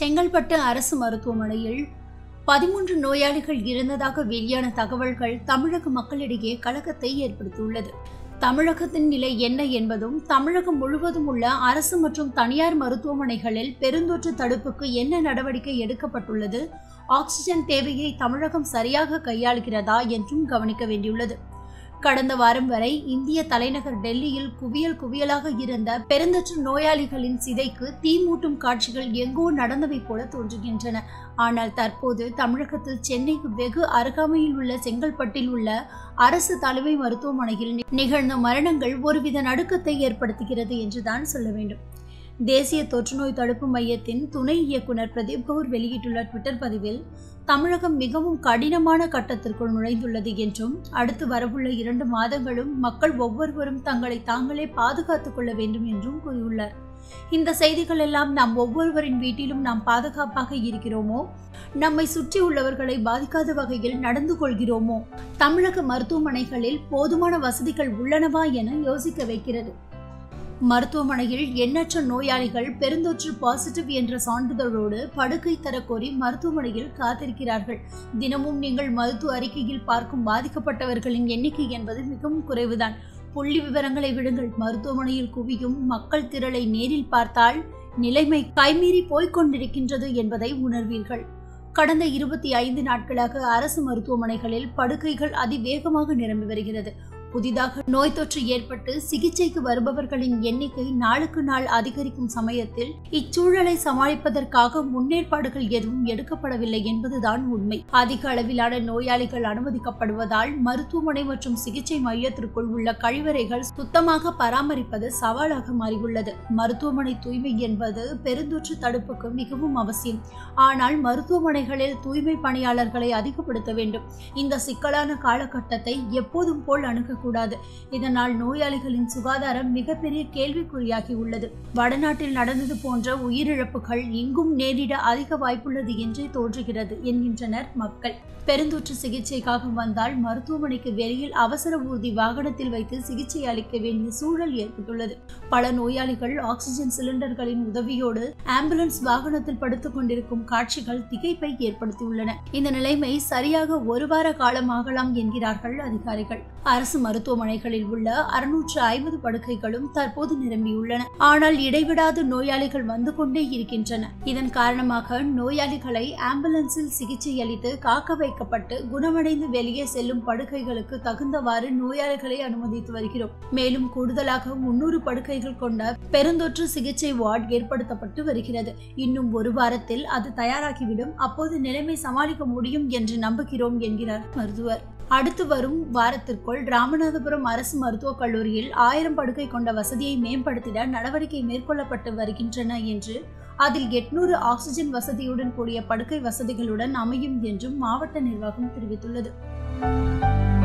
செங்கல்பட்டு அரசு மருத்துவமனையில் பதிமூன்று நோயாளிகள் இருந்ததாக வெளியான தகவல்கள் தமிழக மக்களிடையே கலக்கத்தை ஏற்படுத்தியுள்ளது தமிழகத்தின் நிலை என்ன என்பதும் தமிழகம் முழுவதும் உள்ள அரசு மற்றும் தனியார் மருத்துவமனைகளில் பெருந்தொற்று தடுப்புக்கு என்ன நடவடிக்கை எடுக்கப்பட்டுள்ளது ஆக்சிஜன் தேவையை தமிழகம் சரியாக கையாளுகிறதா என்றும் கவனிக்க வேண்டியுள்ளது கடந்த வாரம் வரை இந்திய தலைநகர் டெல்லியில் குவியல் குவியலாக இருந்த பெருந்தொற்று நோயாளிகளின் சிதைக்கு தீ மூட்டும் காட்சிகள் எங்கோ நடந்தவை போல தோன்றுகின்றன ஆனால் தற்போது தமிழகத்தில் சென்னைக்கு வெகு அருகாமையில் உள்ள செங்கல்பட்டில் உள்ள அரசு தலைமை மருத்துவமனையில் நிகழ்ந்த மரணங்கள் ஒருவித நடுக்கத்தை ஏற்படுத்துகிறது என்றுதான் சொல்ல வேண்டும் தேசிய தொற்றுநோய் தடுப்பு மையத்தின் துணை இயக்குனர் பிரதீப் கவுர் வெளியிட்டுள்ள ட்விட்டர் பதிவில் தமிழகம் மிகவும் கடினமான கட்டத்திற்குள் நுழைந்துள்ளது என்றும் அடுத்து வரவுள்ள இரண்டு மாதங்களும் மக்கள் ஒவ்வொருவரும் தங்களை தாங்களே பாதுகாத்துக் கொள்ள வேண்டும் என்றும் கூறியுள்ளார் இந்த செய்திகள் எல்லாம் நாம் ஒவ்வொருவரின் வீட்டிலும் நாம் பாதுகாப்பாக இருக்கிறோமோ நம்மை சுற்றி உள்ளவர்களை பாதிக்காத வகையில் நடந்து கொள்கிறோமோ தமிழக மருத்துவமனைகளில் போதுமான வசதிகள் உள்ளனவா என யோசிக்க வைக்கிறது மருத்துவமனையில் எண்ணற்ற நோயாளிகள் பெருந்தொற்று பாசிட்டிவ் என்ற சான்றிதழோடு படுக்கை தரக்கோரி மருத்துவமனையில் காத்திருக்கிறார்கள் தினமும் நீங்கள் மருத்துவ அறிக்கையில் பார்க்கும் பாதிக்கப்பட்டவர்களின் எண்ணிக்கை என்பது மிகவும் குறைவுதான் புள்ளி விவரங்களை விடுங்கள் மருத்துவமனையில் குவியும் மக்கள் திரளை நேரில் பார்த்தால் நிலைமை கைமீறி போய்க் கொண்டிருக்கின்றது என்பதை உணர்வீர்கள் கடந்த இருபத்தி ஐந்து நாட்களாக அரசு மருத்துவமனைகளில் படுக்கைகள் அதிவேகமாக நிரம்பி வருகிறது புதிதாக நோய் தொற்று ஏற்பட்டு சிகிச்சைக்கு வருபவர்களின் எண்ணிக்கை நாளுக்கு நாள் அதிகரிக்கும் சமயத்தில் இச்சூழலை சமாளிப்பதற்காக முன்னேற்பாடுகள் எதுவும் எடுக்கப்படவில்லை என்பதுதான் உண்மை அதிக அளவிலான நோயாளிகள் அனுமதிக்கப்படுவதால் மருத்துவமனை மற்றும் சிகிச்சை மையத்திற்குள் உள்ள கழிவறைகள் சுத்தமாக பராமரிப்பது சவாலாக மாறியுள்ளது மருத்துவமனை தூய்மை என்பது பெருந்தொற்று தடுப்புக்கு மிகவும் அவசியம் ஆனால் மருத்துவமனைகளில் தூய்மை பணியாளர்களை அதிகப்படுத்த வேண்டும் இந்த சிக்கலான காலகட்டத்தை எப்போதும் போல் அணுக கூடாது இதனால் நோயாளிகளின் சுகாதாரம் மிகப்பெரிய கேள்விக்குறியாகி உள்ளது வடநாட்டில் நடந்தது போன்ற உயிரிழப்புகள் இங்கும் நேரிட அதிக வாய்ப்புள்ளது என்றே தோன்றுகிறது என்கின்றனர் மக்கள் பெருந்தொற்று சிகிச்சைக்காக வந்தால் மருத்துவமனைக்கு வெளியில் அவசர ஊர்தி வாகனத்தில் வைத்து சிகிச்சை அளிக்க வேண்டிய சூழல் ஏற்பட்டுள்ளது பல நோயாளிகள் ஆக்சிஜன் சிலிண்டர்களின் உதவியோடு ஆம்புலன்ஸ் வாகனத்தில் படுத்துக் கொண்டிருக்கும் காட்சிகள் திகைப்பை ஏற்படுத்தியுள்ளன இந்த நிலைமை சரியாக ஒரு வார காலம் ஆகலாம் என்கிறார்கள் அதிகாரிகள் அரசு மருத்துவமனைகளில் உள்ள அறுநூற்று ஐம்பது படுக்கைகளும் தற்போது நிரம்பியுள்ளன ஆனால் இடைவிடாது நோயாளிகள் வந்து கொண்டே இருக்கின்றன இதன் காரணமாக நோயாளிகளை ஆம்புலன்ஸில் சிகிச்சை அளித்து காக்க வைக்கப்பட்டு குணமடைந்து வெளியே செல்லும் படுக்கைகளுக்கு தகுந்தவாறு நோயாளிகளை அனுமதித்து வருகிறோம் மேலும் கூடுதலாக முன்னூறு படுக்கைகள் கொண்ட பெருந்தொற்று சிகிச்சை வார்டு ஏற்படுத்தப்பட்டு வருகிறது இன்னும் ஒரு வாரத்தில் அது தயாராகிவிடும் அப்போது நிலைமை சமாளிக்க முடியும் என்று நம்புகிறோம் என்கிறார் மருத்துவர் அடுத்து வரும் வாரத்திற்குள் ராமநாதபுரம் அரசு மருத்துவக் கல்லூரியில் ஆயிரம் படுக்கை கொண்ட வசதியை மேம்படுத்திட நடவடிக்கை மேற்கொள்ளப்பட்டு வருகின்றன என்று அதில் எட்நூறு ஆக்சிஜன் வசதியுடன் கூடிய படுக்கை வசதிகளுடன் அமையும் என்றும் மாவட்ட நிர்வாகம் தெரிவித்துள்ளது